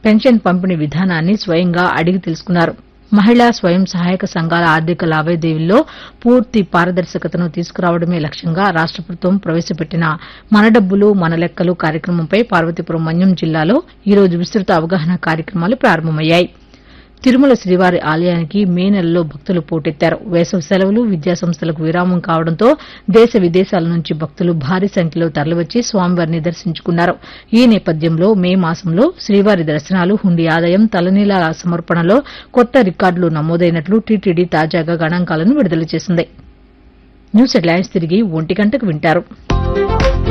pension పంపిణీ విధానాన్ని స్వయంగా అడిగి తెలుసుకున్నారు మహిళా స్వయం సహాయక సంఘాల ఆర్థిక లావాదేవీల్లో పూర్తి పారదర్శకతను తీసుకురావడమే లక్ష్యంగా రాష్ట ప్రభుత్వం ప్రవేశపెట్టిన మన డబ్బులు మన లెక్కలు కార్యక్రమంపై పార్వతీపురం మన్యం జిల్లాలో ఈ రోజు విస్తృత అవగాహన కార్యక్రమాలు ప్రారంభమయ్యాయి తిరుమల శ్రీవారి ఆలయానికి మే నెలలో భక్తులు పోటెత్తారు వేసవి సెలవులు విద్యాసంస్థలకు విరామం కావడంతో దేశ విదేశాల నుంచి భక్తులు భారీ సంఖ్యలో తరలివచ్చి స్వామివారిని దర్శించుకున్నారు ఈ నేపథ్యంలో మే మాసంలో శ్రీవారి దర్శనాలు హుండీ ఆదాయం తలనీలాల సమర్పణలో కొత్త రికార్డులు నమోదైనట్లు టీటీడీ తాజాగా గణాంకాలను విడుదల చేసింది న్యూస్ హెడ్లైన్స్ తిరిగి ఒంటి గంటకు వింటారు